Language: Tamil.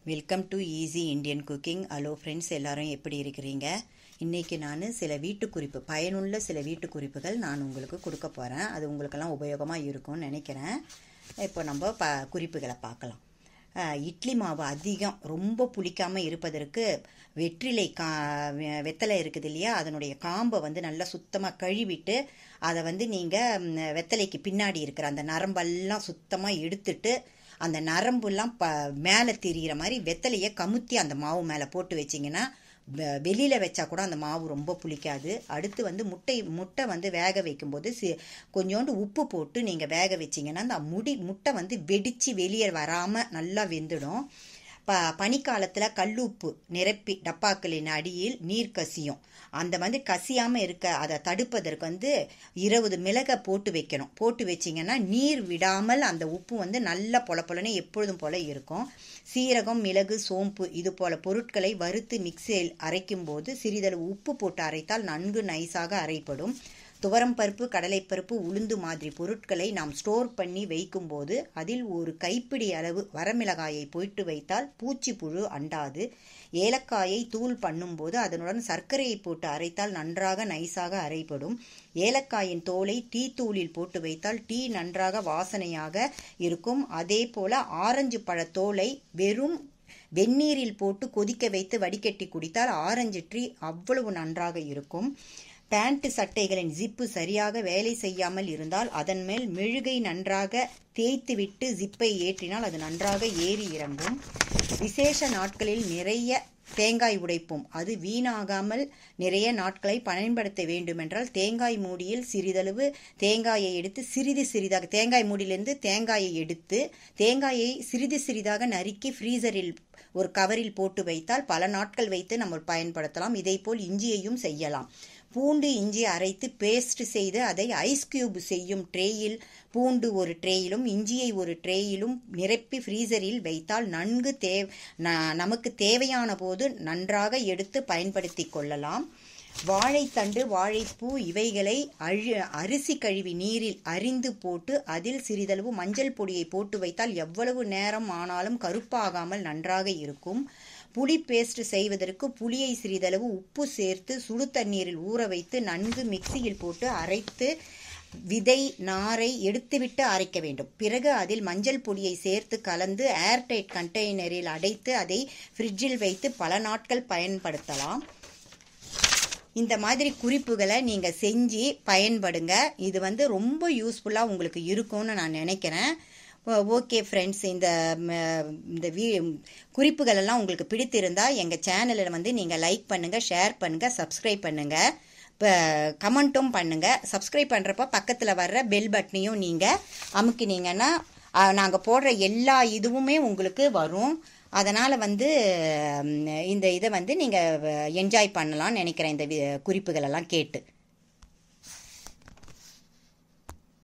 welcome to easy Indian cooking hello friends எல்லாரும் எப்படி இருக்கிறீங்க இன்றைக்கி நான் சில வீட்டு குறிப்பு பயனுள்ள சில வீட்டு குறிப்புகள் நான் உங்களுக்கு கொடுக்க போகிறேன் அது உங்களுக்கெல்லாம் உபயோகமாக இருக்கும்னு நினைக்கிறேன் இப்போ நம்ம ப குறிப்புகளை பார்க்கலாம் அஹ், இட்லி மாவு அதிகம் ரொம்ப புளிக்காமல் இருப்பதற்கு வெற்றிலை கா வெ- வெத்தலை இருக்குது இல்லையா அதனுடைய காம்பை வந்து நல்லா சுத்தமாக கழுவிட்டு அதை வந்து நீங்கள் வெத்தலைக்கு பின்னாடி இருக்கிற அந்த நரம்பெல்லாம் சுத்தமாக எடுத்துட்டு அந்த நரம்புலாம் ப மேலே தெரிகிற மாதிரி வெத்தலையை கமுத்தி அந்த மாவு மேலே போட்டு வச்சிங்கன்னா வெ- வெளியில வச்சா கூட அந்த மாவு ரொம்ப புளிக்காது அடுத்து வந்து முட்டை முட்டை வந்து வேக வைக்கும்போது சி கொஞ்சோண்டு உப்பு போட்டு நீங்கள் வேக வச்சிங்கன்னா அந்த முடி முட்டை வந்து வெடித்து வெளியே வராமல் நல்லா வெந்துடும் ப பனிக்காலத்தில் கல்லுப்பு நிரப்பி டப்பாக்களின் அடியில் நீர் கசியும் அந்த வந்து கசியாமல் இருக்க அதை தடுப்பதற்கு வந்து இருபது மிளகை போட்டு வைக்கணும் போட்டு வச்சிங்கன்னா நீர் விடாமல் அந்த உப்பு வந்து நல்ல பொல பொலன்னு எப்பொழுதும் போல இருக்கும் சீரகம் மிளகு சோம்பு இது போல பொருட்களை வறுத்து மிக்சியில் அரைக்கும் போது சிறிதளவு உப்பு போட்டு அரைத்தால் நன்கு நைஸாக அரைப்படும் துவரம் பருப்பு கடலைப்பருப்பு உளுந்து மாதிரி பொருட்களை நாம் ஸ்டோர் பண்ணி வைக்கும்போது அதில் ஒரு கைப்பிடி அளவு வரமிளகாயை போட்டு வைத்தால் பூச்சி புழு அண்டாது ஏலக்காயை தூள் பண்ணும்போது அதனுடன் சர்க்கரையை போட்டு அரைத்தால் நன்றாக நைஸாக அரைப்படும் ஏலக்காயின் தோலை டீ தூளில் போட்டு வைத்தால் டீ நன்றாக வாசனையாக இருக்கும் அதே போல ஆரஞ்சு பழத்தோலை வெறும் வெந்நீரில் போட்டு கொதிக்க வைத்து வடிகட்டி குடித்தால் ஆரஞ்சு டீ அவ்வளவு நன்றாக இருக்கும் பேண்ட் சட்டைகளின் ஜிப்பு சரியாக வேலை செய்யாமல் இருந்தால் அதன் மேல் மெழுகை நன்றாக தேய்த்துவிட்டு ஜிப்பை ஏற்றினால் அது நன்றாக ஏறி இறங்கும் விசேஷ நாட்களில் நிறைய தேங்காய் உடைப்போம் அது வீணாகாமல் நிறைய நாட்களை பயன்படுத்த வேண்டுமென்றால் தேங்காய் மூடியில் சிறிதளவு தேங்காயை எடுத்து சிறிது சிறிதாக தேங்காய் மூடியிலிருந்து தேங்காயை எடுத்து தேங்காயை சிறிது சிறிதாக நறுக்கி ஃப்ரீசரில் ஒரு கவரில் போட்டு வைத்தால் பல நாட்கள் வைத்து நம்ம பயன்படுத்தலாம் இதேபோல் இஞ்சியையும் செய்யலாம் பூண்டு இஞ்சி அரைத்து பேஸ்ட் செய்து அதை ஐஸ் கியூப் செய்யும் ட்ரேயில் பூண்டு ஒரு ட்ரேயிலும் இஞ்சியை ஒரு ட்ரேயிலும் நிரப்பி ஃப்ரீசரில் வைத்தால் நன்கு தே ந- நமக்கு தேவையான போது நன்றாக எடுத்து பயன்படுத்தி கொள்ளலாம் வாழைத்தண்டு வாழைப்பூ இவைகளை அழு அரிசி கழுவி நீரில் அரிந்து போட்டு அதில் சிறிதளவு மஞ்சள் பொடியை போட்டு வைத்தால் எவ்வளவு நேரம் ஆனாலும் கருப்பாகாமல் நன்றாக இருக்கும் புளி பேஸ்ட் செய்வதற்கு புளியை சிறிதளவு உப்பு சேர்த்து சுடு தண்ணீரில் ஊற வைத்து நன்கு மிக்சியில் போட்டு அரைத்து விதை நாரை எடுத்துவிட்டு அரைக்க வேண்டும் பிறகு அதில் மஞ்சள் பொடியை சேர்த்து கலந்து ஏர்டைட் கண்டெய்னரில் அடைத்து அதை ஃப்ரிட்ஜில் வைத்து பல நாட்கள் பயன்படுத்தலாம் இந்த மாதிரி குறிப்புகளை நீங்கள் செஞ்சு பயன்படுங்க இது வந்து ரொம்ப யூஸ்ஃபுல்லாக உங்களுக்கு இருக்கும்னு நான் நினைக்கிறேன் ஓகே ஃப்ரெண்ட்ஸ் இந்த ம, இந்த வீ குறிப்புகள் எல்லாம் உங்களுக்கு பிடித்திருந்தா எங்கள் சேனலில் வந்து நீங்கள் லைக் பண்ணுங்கள் ஷேர் பண்ணுங்கள் சப்ஸ்கிரைப் பண்ணுங்கள் இப்போ கமெண்ட்டும் பண்ணுங்கள் சப்ஸ்கிரைப் பண்ணுறப்ப பக்கத்தில் வர்ற பெல் பட்டனையும் நீங்கள் அமுக்கினீங்கன்னா நாங்கள் போடுற எல்லா இதுவுமே உங்களுக்கு வரும் அதனால் வந்து ம், இந்த இதை வந்து நீங்கள் என்ஜாய் பண்ணலாம்னு நினைக்கிறேன் இந்த வி- குறிப்புகளெல்லாம் கேட்டு